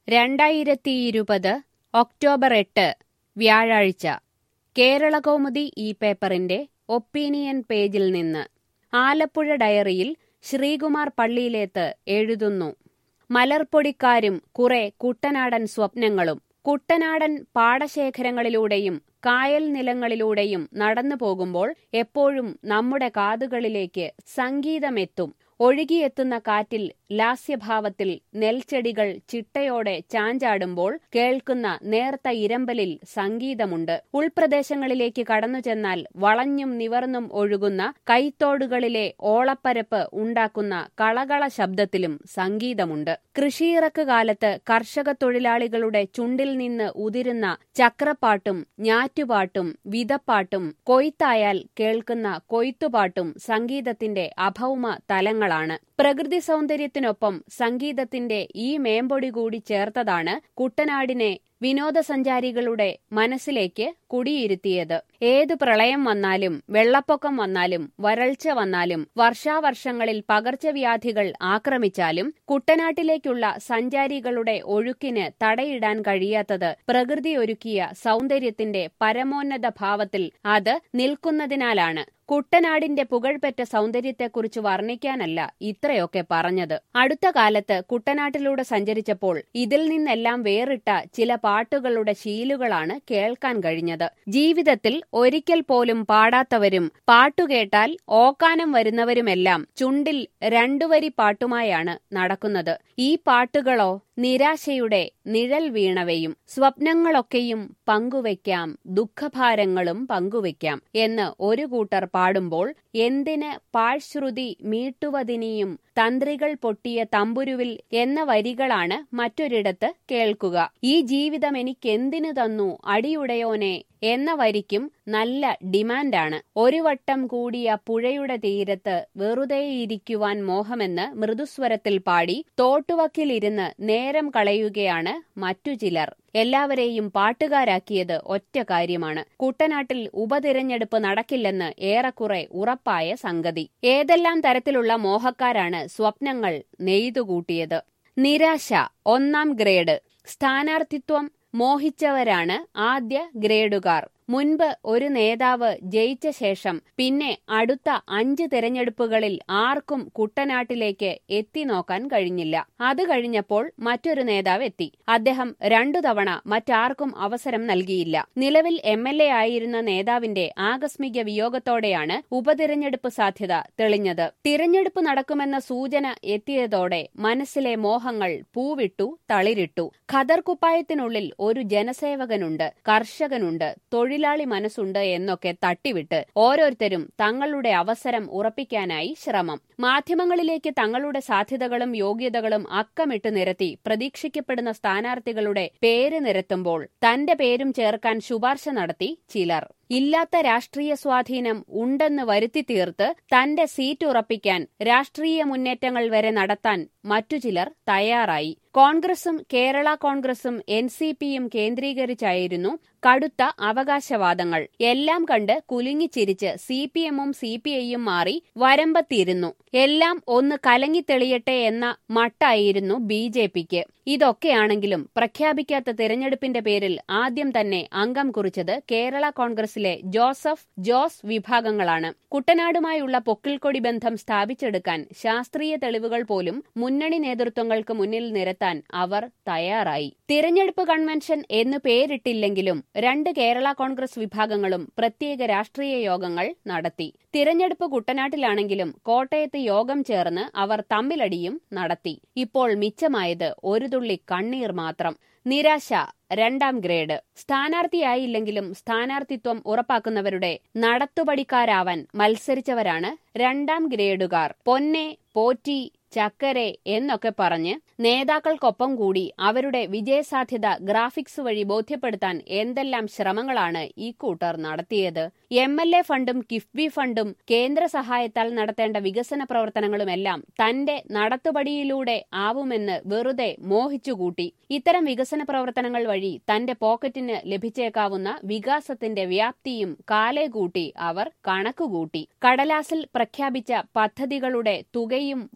രണ്ടായിരത്തി ഇരുപത് ഒക്ടോബർ എട്ട് വ്യാഴാഴ്ച കേരളകൗമുദി ഈ പേപ്പറിന്റെ ഒപ്പീനിയൻ പേജിൽ നിന്ന് ആലപ്പുഴ ഡയറിയിൽ ശ്രീകുമാർ പള്ളിയിലേത്ത് എഴുതുന്നു മലർപ്പൊടിക്കാരും കുറെ കുട്ടനാടൻ സ്വപ്നങ്ങളും കുട്ടനാടൻ പാടശേഖരങ്ങളിലൂടെയും കായൽ നിലങ്ങളിലൂടെയും നടന്നു പോകുമ്പോൾ എപ്പോഴും നമ്മുടെ കാതുകളിലേക്ക് സംഗീതമെത്തും ഒഴുകിയെത്തുന്ന കാറ്റിൽ ലാസ്യഭാവത്തിൽ നെൽച്ചെടികൾ ചിട്ടയോടെ ചാഞ്ചാടുമ്പോൾ കേൾക്കുന്ന നേർത്ത ഇരമ്പലിൽ സംഗീതമുണ്ട് ഉൾപ്രദേശങ്ങളിലേക്ക് കടന്നു ചെന്നാൽ വളഞ്ഞും നിവർന്നും ഒഴുകുന്ന കൈത്തോടുകളിലെ ഓളപ്പരപ്പ് ഉണ്ടാക്കുന്ന കളകള ശബ്ദത്തിലും സംഗീതമുണ്ട് കൃഷിയിറക്ക് കാലത്ത് കർഷക തൊഴിലാളികളുടെ ചുണ്ടിൽ നിന്ന് ഉതിരുന്ന ചക്രപ്പാട്ടും ഞാറ്റുപാട്ടും വിതപ്പാട്ടും കൊയ്ത്തായാൽ കേൾക്കുന്ന കൊയ്ത്തുപാട്ടും സംഗീതത്തിന്റെ അഭൗമ തലങ്ങളാണ് പ്രകൃതി സൗന്ദര്യത്തിനൊപ്പം സംഗീതത്തിന്റെ ഈ മേമ്പൊടി കൂടി ചേർത്തതാണ് കുട്ടനാടിനെ വിനോദസഞ്ചാരികളുടെ മനസ്സിലേക്ക് കുടിയിരുത്തിയത് ഏതു പ്രളയം വന്നാലും വെള്ളപ്പൊക്കം വന്നാലും വരൾച്ച വന്നാലും വർഷാവർഷങ്ങളിൽ പകർച്ചവ്യാധികൾ ആക്രമിച്ചാലും കുട്ടനാട്ടിലേക്കുള്ള സഞ്ചാരികളുടെ ഒഴുക്കിന് തടയിടാൻ കഴിയാത്തത് പ്രകൃതി ഒരുക്കിയ സൗന്ദര്യത്തിന്റെ പരമോന്നത ഭാവത്തിൽ അത് നിൽക്കുന്നതിനാലാണ് കുട്ടനാടിന്റെ പുകഴ്പെറ്റ സൗന്ദര്യത്തെക്കുറിച്ച് വർണ്ണിക്കാനല്ല ഇത്രയൊക്കെ പറഞ്ഞത് അടുത്ത കാലത്ത് കുട്ടനാട്ടിലൂടെ സഞ്ചരിച്ചപ്പോൾ ഇതിൽ നിന്നെല്ലാം വേറിട്ട ചില പാട്ടുകളുടെ ശീലുകളാണ് കേൾക്കാൻ കഴിഞ്ഞത് ജീവിതത്തിൽ ഒരിക്കൽ പോലും പാടാത്തവരും പാട്ടുകേട്ടാൽ ഓക്കാനം വരുന്നവരുമെല്ലാം ചുണ്ടിൽ രണ്ടുവരി പാട്ടുമായാണ് നടക്കുന്നത് ഈ പാട്ടുകളോ നിരാശയുടെ നിഴൽ വീണവയും സ്വപ്നങ്ങളൊക്കെയും പങ്കുവയ്ക്കാം ദുഃഖഭാരങ്ങളും പങ്കുവയ്ക്കാം എന്ന് ഒരു കൂട്ടർ പാടുമ്പോൾ എന്തിന് പാഴ്ശ്രുതി മീട്ടുവതിനിയും തന്ത്രികൾ പൊട്ടിയ തമ്പുരുവിൽ എന്ന വരികളാണ് മറ്റൊരിടത്ത് കേൾക്കുക ഈ ജീവിതം എനിക്കെന്തിനു തന്നു അടിയുടയോനെ എന്ന വരിക്കും നല്ല ഡിമാൻഡാണ് ഒരു വട്ടം കൂടിയ പുഴയുടെ തീരത്ത് വെറുതെയിരിക്കുവാൻ മോഹമെന്ന് മൃദുസ്വരത്തിൽ പാടി തോട്ടുവക്കിലിരുന്ന് നേരം കളയുകയാണ് മറ്റു ചിലർ എല്ലാവരെയും പാട്ടുകാരാക്കിയത് ഒറ്റ കാര്യമാണ് കുട്ടനാട്ടിൽ ഉപതിരഞ്ഞെടുപ്പ് നടക്കില്ലെന്ന് ഏറെക്കുറെ ഉറപ്പായ സംഗതി ഏതെല്ലാം തരത്തിലുള്ള മോഹക്കാരാണ് സ്വപ്നങ്ങൾ നെയ്തുകൂട്ടിയത് നിരാശ ഒന്നാം ഗ്രേഡ് സ്ഥാനാർത്ഥിത്വം മോഹിച്ചവരാണ് ആദ്യ ഗ്രേഡുകാർ മുൻപ് ഒരു നേതാവ് ജയിച്ച ശേഷം പിന്നെ അടുത്ത അഞ്ച് തെരഞ്ഞെടുപ്പുകളിൽ ആർക്കും കുട്ടനാട്ടിലേക്ക് എത്തി നോക്കാൻ കഴിഞ്ഞില്ല അത് കഴിഞ്ഞപ്പോൾ മറ്റൊരു നേതാവ് എത്തി അദ്ദേഹം രണ്ടു തവണ മറ്റാർക്കും അവസരം നൽകിയില്ല നിലവിൽ എം എൽ എ ആയിരുന്ന നേതാവിന്റെ ആകസ്മിക വിയോഗത്തോടെയാണ് ഉപതിരഞ്ഞെടുപ്പ് സാധ്യത തെളിഞ്ഞത് തിരഞ്ഞെടുപ്പ് നടക്കുമെന്ന സൂചന എത്തിയതോടെ മനസ്സിലെ മോഹങ്ങൾ പൂവിട്ടു തളിരിട്ടു ഖദർ കുപ്പായത്തിനുള്ളിൽ ഒരു ജനസേവകനുണ്ട് കർഷകനുണ്ട് തൊഴിൽ തൊഴിലാളി മനസ്സുണ്ട് എന്നൊക്കെ തട്ടിവിട്ട് ഓരോരുത്തരും തങ്ങളുടെ അവസരം ഉറപ്പിക്കാനായി ശ്രമം മാധ്യമങ്ങളിലേക്ക് തങ്ങളുടെ സാധ്യതകളും യോഗ്യതകളും അക്കമിട്ട് നിരത്തി പ്രതീക്ഷിക്കപ്പെടുന്ന സ്ഥാനാർത്ഥികളുടെ പേര് നിരത്തുമ്പോൾ തന്റെ പേരും ചേർക്കാൻ ശുപാർശ നടത്തി ചിലർ ഇല്ലാത്ത രാഷ്ട്രീയ സ്വാധീനം ഉണ്ടെന്ന് വരുത്തി തീർത്ത് തന്റെ സീറ്റ് ഉറപ്പിക്കാൻ രാഷ്ട്രീയ മുന്നേറ്റങ്ങൾ വരെ നടത്താൻ മറ്റു ചിലർ തയ്യാറായി കോൺഗ്രസും കേരള കോൺഗ്രസും എൻ സി പിയും കേന്ദ്രീകരിച്ചായിരുന്നു കടുത്ത അവകാശവാദങ്ങൾ എല്ലാം കണ്ട് കുലുങ്ങിച്ചിരിച്ച് സി പി എമ്മും സി പി ഐയും മാറി വരമ്പത്തിയിരുന്നു എല്ലാം ഒന്ന് കലങ്ങിത്തെളിയട്ടെ എന്ന മട്ടായിരുന്നു ബി ജെ പിക്ക് ഇതൊക്കെയാണെങ്കിലും പ്രഖ്യാപിക്കാത്ത തിരഞ്ഞെടുപ്പിന്റെ പേരിൽ ആദ്യം തന്നെ അംഗം കുറിച്ചത് കേരള കോൺഗ്രസിലെ ജോസഫ് ജോസ് വിഭാഗങ്ങളാണ് കുട്ടനാടുമായുള്ള പൊക്കിൾക്കൊടി ബന്ധം സ്ഥാപിച്ചെടുക്കാൻ ശാസ്ത്രീയ തെളിവുകൾ പോലും മുന്നണി നേതൃത്വങ്ങൾക്ക് മുന്നിൽ നിരത്താൻ അവർ തയ്യാറായി തിരഞ്ഞെടുപ്പ് കൺവെൻഷൻ എന്ന് പേരിട്ടില്ലെങ്കിലും രണ്ട് കേരള കോൺഗ്രസ് വിഭാഗങ്ങളും പ്രത്യേക രാഷ്ട്രീയ യോഗങ്ങൾ നടത്തി തിരഞ്ഞെടുപ്പ് കുട്ടനാട്ടിലാണെങ്കിലും കോട്ടയത്ത് യോഗം ചേർന്ന് അവർ തമ്മിലടിയും നടത്തി ഇപ്പോൾ മിച്ചമായത് ഒരു തുള്ളി കണ്ണീർ മാത്രം നിരാശ രണ്ടാം ഗ്രേഡ് സ്ഥാനാർത്ഥിയായില്ലെങ്കിലും സ്ഥാനാർത്ഥിത്വം ഉറപ്പാക്കുന്നവരുടെ നടത്തുപടിക്കാരാവാൻ മത്സരിച്ചവരാണ് രണ്ടാം ഗ്രേഡുകാർ പൊന്നെ പോറ്റി ചക്കരെ എന്നൊക്കെ പറഞ്ഞ് നേതാക്കൾക്കൊപ്പം കൂടി അവരുടെ വിജയസാധ്യത ഗ്രാഫിക്സ് വഴി ബോധ്യപ്പെടുത്താൻ എന്തെല്ലാം ശ്രമങ്ങളാണ് ഈ കൂട്ടർ നടത്തിയത് എം എൽ എ ഫണ്ടും കിഫ്ബി ഫണ്ടും കേന്ദ്ര സഹായത്താൽ നടത്തേണ്ട വികസന പ്രവർത്തനങ്ങളുമെല്ലാം തന്റെ നടത്തുപടിയിലൂടെ ആവുമെന്ന് വെറുതെ മോഹിച്ചുകൂട്ടി ഇത്തരം വികസന പ്രവർത്തനങ്ങൾ വഴി തന്റെ പോക്കറ്റിന് ലഭിച്ചേക്കാവുന്ന വികാസത്തിന്റെ വ്യാപ്തിയും കാലേ കൂട്ടി അവർ കണക്കുകൂട്ടി കടലാസിൽ പ്രഖ്യാപിച്ച പദ്ധതികളുടെ തുകയും വലിപ്പ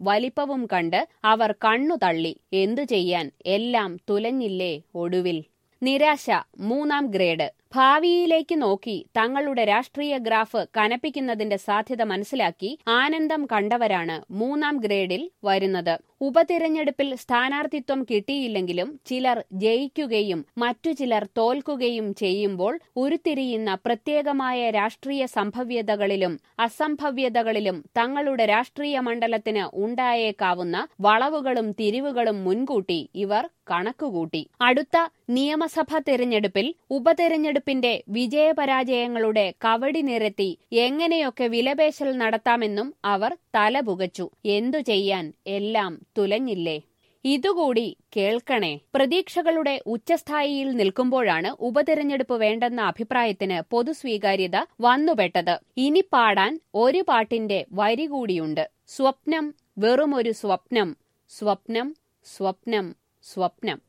ദൈവവും കണ്ട് അവർ കണ്ണു തള്ളി എന്തു ചെയ്യാൻ എല്ലാം തുലഞ്ഞില്ലേ ഒടുവിൽ നിരാശ മൂന്നാം ഗ്രേഡ് ഭാവിയിലേക്ക് നോക്കി തങ്ങളുടെ രാഷ്ട്രീയ ഗ്രാഫ് കനപ്പിക്കുന്നതിന്റെ സാധ്യത മനസ്സിലാക്കി ആനന്ദം കണ്ടവരാണ് മൂന്നാം ഗ്രേഡിൽ വരുന്നത് ഉപതിരഞ്ഞെടുപ്പിൽ സ്ഥാനാർത്ഥിത്വം കിട്ടിയില്ലെങ്കിലും ചിലർ ജയിക്കുകയും മറ്റു ചിലർ തോൽക്കുകയും ചെയ്യുമ്പോൾ ഉരുത്തിരിയുന്ന പ്രത്യേകമായ രാഷ്ട്രീയ സംഭവ്യതകളിലും അസംഭവ്യതകളിലും തങ്ങളുടെ രാഷ്ട്രീയ മണ്ഡലത്തിന് ഉണ്ടായേക്കാവുന്ന വളവുകളും തിരിവുകളും മുൻകൂട്ടി ഇവർ കണക്കുകൂട്ടി അടുത്ത നിയമസഭാ തെരഞ്ഞെടുപ്പിൽ ഉപതെരഞ്ഞെടുപ്പിന്റെ വിജയപരാജയങ്ങളുടെ കവടി നിരത്തി എങ്ങനെയൊക്കെ വിലപേശൽ നടത്താമെന്നും അവർ തലപുകച്ചു എന്തു ചെയ്യാൻ എല്ലാം തുലഞ്ഞില്ലേ ഇതുകൂടി കേൾക്കണേ പ്രതീക്ഷകളുടെ ഉച്ചസ്ഥായിയിൽ നിൽക്കുമ്പോഴാണ് ഉപതെരഞ്ഞെടുപ്പ് വേണ്ടെന്ന അഭിപ്രായത്തിന് പൊതുസ്വീകാര്യത വന്നുപെട്ടത് ഇനി പാടാൻ ഒരു പാട്ടിന്റെ വരി കൂടിയുണ്ട് സ്വപ്നം വെറുമൊരു സ്വപ്നം സ്വപ്നം സ്വപ്നം സ്വപ്നം